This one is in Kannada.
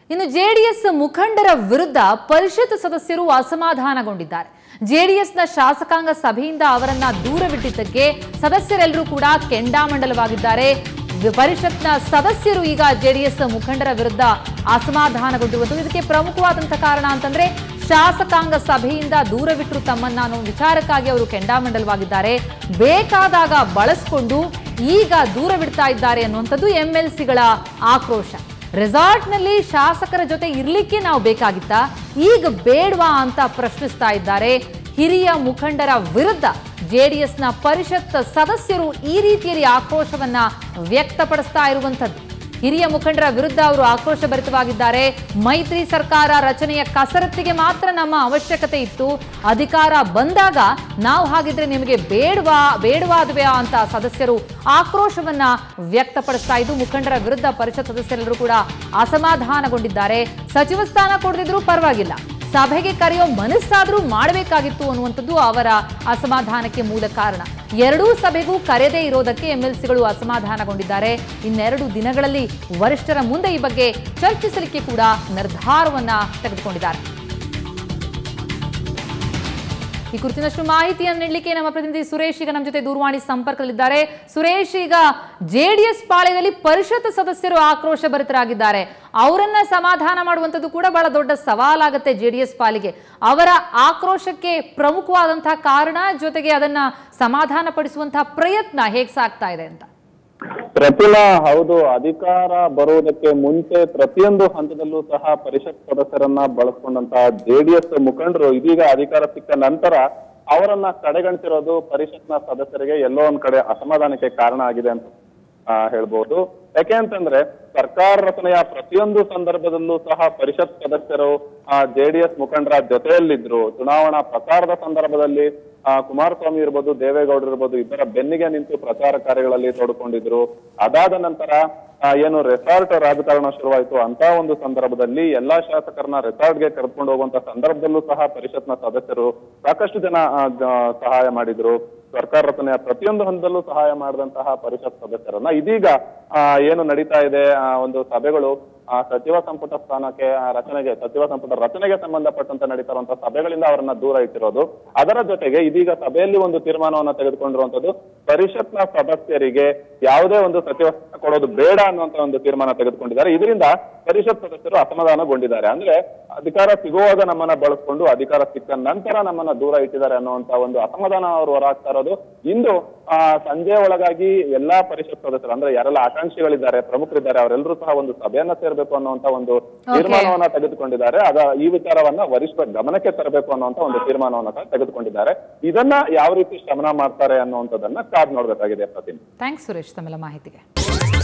ಇನ್ನು ಜೆಡಿಎಸ್ ಮುಖಂಡರ ವಿರುದ್ಧ ಪರಿಷತ್ ಸದಸ್ಯರು ಅಸಮಾಧಾನಗೊಂಡಿದ್ದಾರೆ ಜೆಡಿಎಸ್ನ ಶಾಸಕಾಂಗ ಸಭೆಯಿಂದ ಅವರನ್ನ ದೂರವಿಟ್ಟಿದ್ದಕ್ಕೆ ಸದಸ್ಯರೆಲ್ಲರೂ ಕೂಡ ಕೆಂಡಾಮಂಡಲವಾಗಿದ್ದಾರೆ ಪರಿಷತ್ನ ಸದಸ್ಯರು ಈಗ ಜೆಡಿಎಸ್ ಮುಖಂಡರ ವಿರುದ್ಧ ಅಸಮಾಧಾನಗೊಂಡಿರುವುದು ಇದಕ್ಕೆ ಪ್ರಮುಖವಾದಂತಹ ಕಾರಣ ಅಂತಂದ್ರೆ ಶಾಸಕಾಂಗ ಸಭೆಯಿಂದ ದೂರವಿಟ್ಟರು ತಮ್ಮನ್ನ ಅನ್ನೋ ವಿಚಾರಕ್ಕಾಗಿ ಅವರು ಕೆಂಡಾಮಂಡಲವಾಗಿದ್ದಾರೆ ಬೇಕಾದಾಗ ಬಳಸ್ಕೊಂಡು ಈಗ ದೂರವಿಡ್ತಾ ಇದ್ದಾರೆ ಅನ್ನುವಂಥದ್ದು ಎಂ ಎಲ್ ಸಿಗಳ ಆಕ್ರೋಶ ರೆಸಾರ್ಟ್ನಲ್ಲಿ ಶಾಸಕರ ಜೊತೆ ಇರ್ಲಿಕ್ಕೆ ನಾವು ಬೇಕಾಗಿತ್ತಾ ಈಗ ಬೇಡವಾ ಅಂತ ಪ್ರಶ್ನಿಸ್ತಾ ಇದ್ದಾರೆ ಹಿರಿಯ ಮುಖಂಡರ ವಿರುದ್ಧ ಜೆಡಿಎಸ್ನ ಪರಿಷತ್ ಸದಸ್ಯರು ಈ ರೀತಿಯಲ್ಲಿ ಆಕ್ರೋಶವನ್ನ ವ್ಯಕ್ತಪಡಿಸ್ತಾ ಇರುವಂಥದ್ದು ಹಿರಿಯ ಮುಖಂಡರ ವಿರುದ್ಧ ಅವರು ಆಕ್ರೋಶ ಭರಿತವಾಗಿದ್ದಾರೆ ಮೈತ್ರಿ ಸರ್ಕಾರ ರಚನೆಯ ಕಸರತ್ತಿಗೆ ಮಾತ್ರ ನಮ್ಮ ಅವಶ್ಯಕತೆ ಇತ್ತು ಅಧಿಕಾರ ಬಂದಾಗ ನಾವು ಹಾಗಿದ್ರೆ ನಿಮಗೆ ಬೇಡವಾ ಬೇಡವಾದ್ವ್ಯಾ ಅಂತ ಸದಸ್ಯರು ಆಕ್ರೋಶವನ್ನ ವ್ಯಕ್ತಪಡಿಸ್ತಾ ಇದ್ದು ಮುಖಂಡರ ವಿರುದ್ಧ ಪರಿಷತ್ ಸದಸ್ಯರೆಲ್ಲರೂ ಕೂಡ ಅಸಮಾಧಾನಗೊಂಡಿದ್ದಾರೆ ಸಚಿವ ಸ್ಥಾನ ಕೊಡದಿದ್ರೂ ಪರವಾಗಿಲ್ಲ ಸಭೆಗೆ ಕರೆಯೋ ಮನಸ್ಸಾದ್ರೂ ಮಾಡಬೇಕಾಗಿತ್ತು ಅನ್ನುವಂಥದ್ದು ಅವರ ಅಸಮಾಧಾನಕ್ಕೆ ಮೂಲ ಕಾರಣ ಎರಡೂ ಸಭೆಗೂ ಕರೆದೇ ಇರೋದಕ್ಕೆ ಎಂಎಲ್ಸಿಗಳು ಅಸಮಾಧಾನಗೊಂಡಿದ್ದಾರೆ ಇನ್ನೆರಡು ದಿನಗಳಲ್ಲಿ ವರಿಷ್ಠರ ಮುಂದೆ ಈ ಬಗ್ಗೆ ಚರ್ಚಿಸಲಿಕ್ಕೆ ಕೂಡ ನಿರ್ಧಾರವನ್ನ ತೆಗೆದುಕೊಂಡಿದ್ದಾರೆ ಈ ಕುರಿತಿನಷ್ಟು ಮಾಹಿತಿಯನ್ನು ನೀಡಲಿಕ್ಕೆ ನಮ್ಮ ಪ್ರತಿನಿಧಿ ಸುರೇಶ್ ಈಗ ನಮ್ಮ ಜೊತೆ ದೂರವಾಣಿ ಸಂಪರ್ಕದಲ್ಲಿದ್ದಾರೆ ಸುರೇಶ್ ಈಗ ಜೆಡಿಎಸ್ ಪಾಳ್ಯದಲ್ಲಿ ಪರಿಷತ್ ಸದಸ್ಯರು ಆಕ್ರೋಶ ಭರಿತರಾಗಿದ್ದಾರೆ ಅವರನ್ನ ಸಮಾಧಾನ ಮಾಡುವಂಥದ್ದು ಕೂಡ ಬಹಳ ದೊಡ್ಡ ಸವಾಲಾಗುತ್ತೆ ಜೆಡಿಎಸ್ ಪಾಲಿಗೆ ಅವರ ಆಕ್ರೋಶಕ್ಕೆ ಪ್ರಮುಖವಾದಂತಹ ಕಾರಣ ಜೊತೆಗೆ ಅದನ್ನ ಸಮಾಧಾನ ಪಡಿಸುವಂತಹ ಪ್ರಯತ್ನ ಹೇಗ್ ಸಾಗ್ತಾ ಇದೆ ಅಂತ ಪ್ರತಿಮಾ ಹೌದು ಅಧಿಕಾರ ಬರುವುದಕ್ಕೆ ಮುಂಚೆ ಪ್ರತಿಯೊಂದು ಹಂತದಲ್ಲೂ ಸಹ ಪರಿಷತ್ ಸದಸ್ಯರನ್ನ ಬಳಸ್ಕೊಂಡಂತಹ ಜೆಡಿಎಸ್ ಮುಖಂಡರು ಇದೀಗ ಅಧಿಕಾರ ಸಿಕ್ಕ ನಂತರ ಅವರನ್ನ ಕಡೆಗಣಿಸಿರೋದು ಪರಿಷತ್ನ ಸದಸ್ಯರಿಗೆ ಎಲ್ಲೋ ಒಂದ್ ಕಡೆ ಅಸಮಾಧಾನಕ್ಕೆ ಕಾರಣ ಆಗಿದೆ ಅಂತ ಆ, ಹೇಳ್ಬೋದು ಯಾಕೆ ಅಂತಂದ್ರೆ ಸರ್ಕಾರ ರಚನೆಯ ಪ್ರತಿಯೊಂದು ಸಂದರ್ಭದಲ್ಲೂ ಸಹ ಪರಿಷತ್ ಸದಸ್ಯರು ಜೆಡಿಎಸ್ ಮುಖಂಡರ ಜೊತೆಯಲ್ಲಿದ್ರು ಚುನಾವಣಾ ಪ್ರಚಾರದ ಸಂದರ್ಭದಲ್ಲಿ ಆ, ಕುಮಾರಸ್ವಾಮಿ ಇರ್ಬೋದು ದೇವೇಗೌಡರು ಇರ್ಬೋದು ಇಬ್ಬರ ಬೆನ್ನಿಗೆ ನಿಂತು ಪ್ರಚಾರ ಕಾರ್ಯಗಳಲ್ಲಿ ತೊಡ್ಕೊಂಡಿದ್ರು ಅದಾದ ನಂತರ ಆ, ಏನು ರೆಸಾರ್ಟ್ ರಾಜಕಾರಣ ಶುರುವಾಯಿತು ಅಂತ ಒಂದು ಸಂದರ್ಭದಲ್ಲಿ ಎಲ್ಲಾ ಶಾಸಕರನ್ನ ರೆಸಾರ್ಟ್ಗೆ ಕರೆದುಕೊಂಡು ಹೋಗುವಂತ ಸಂದರ್ಭದಲ್ಲೂ ಸಹ ಪರಿಷತ್ನ ಸದಸ್ಯರು ಸಾಕಷ್ಟು ಜನ ಆ, ಜ- ಸಹಾಯ ಮಾಡಿದ್ರು ಸರ್ಕಾರ ರಚನೆಯ ಪ್ರತಿಯೊಂದು ಹಂತದಲ್ಲೂ ಸಹಾಯ ಮಾಡಿದಂತಹ ಪರಿಷತ್ ಸದಸ್ಯರನ್ನ ಇದೀಗ ಆ, ಏನು ನಡೀತಾ ಇದೆ ಆ, ಒಂದು ಸಭೆಗಳು ಆ ಸಚಿವ ಸಂಪುಟ ಸ್ಥಾನಕ್ಕೆ ಆ, ರಚನೆಗೆ ಸಚಿವ ಸಂಪುಟ ರಚನೆಗೆ ಸಂಬಂಧಪಟ್ಟಂತೆ ನಡೀತಾ ಇರುವಂತಹ ಸಭೆಗಳಿಂದ ಅವರನ್ನ ದೂರ ಇಟ್ಟಿರೋದು ಅದರ ಜೊತೆಗೆ ಇದೀಗ ಸಭೆಯಲ್ಲಿ ಒಂದು ತೀರ್ಮಾನವನ್ನ ತೆಗೆದುಕೊಂಡಿರುವಂತದ್ದು ಪರಿಷತ್ನ ಸದಸ್ಯರಿಗೆ ಯಾವುದೇ ಒಂದು ಸಚಿವ ಸ್ಥಾನ ಕೊಡೋದು ಬೇಡ ಅನ್ನುವಂತ ಒಂದು ತೀರ್ಮಾನ ತೆಗೆದುಕೊಂಡಿದ್ದಾರೆ ಇದರಿಂದ ಪರಿಷತ್ ಸದಸ್ಯರು ಅಸಮಾಧಾನಗೊಂಡಿದ್ದಾರೆ ಅಂದ್ರೆ ಅಧಿಕಾರ ಸಿಗುವಾಗ ನಮ್ಮನ್ನ ಬಳಸ್ಕೊಂಡು ಅಧಿಕಾರ ಸಿಕ್ಕ ನಂತರ ನಮ್ಮನ್ನ ದೂರ ಇಟ್ಟಿದ್ದಾರೆ ಅನ್ನುವಂತ ಒಂದು ಅಸಮಾಧಾನ ಅವರು ಹೊರಹಾಕ್ತಾ ಇರೋದು ಇಂದು ಆ ಸಂಜೆ ಒಳಗಾಗಿ ಎಲ್ಲಾ ಪರಿಷತ್ ಸದಸ್ಯರು ಅಂದ್ರೆ ಯಾರೆಲ್ಲ ಆಕಾಂಕ್ಷಿಗಳಿದ್ದಾರೆ ಪ್ರಮುಖರಿದ್ದಾರೆ ಅವರೆಲ್ಲರೂ ಸಹ ಒಂದು ಸಭೆಯನ್ನ ಸೇರ್ಬೇಕು ಅನ್ನುವಂತ ಒಂದು ತೀರ್ಮಾನವನ್ನ ತೆಗೆದುಕೊಂಡಿದ್ದಾರೆ ಅದ ಈ ವಿಚಾರವನ್ನ ವರಿಷ್ಠರ ಗಮನಕ್ಕೆ ತರಬೇಕು ಅನ್ನುವಂತ ಒಂದು ತೀರ್ಮಾನವನ್ನ ಸಹ ತೆಗೆದುಕೊಂಡಿದ್ದಾರೆ ಇದನ್ನ ಯಾವ ರೀತಿ ಶ್ರಮಣ ಮಾಡ್ತಾರೆ ಅನ್ನುವಂಥದ್ದನ್ನ ಕಾದ್ ನೋಡ್ಬೇಕಾಗಿದೆ ಪ್ರತಿನಿಧಿ ಥ್ಯಾಂಕ್ಸ್ ಸುರೇಶ್ ತಮ್ಮೆಲ್ಲ ಮಾಹಿತಿಗೆ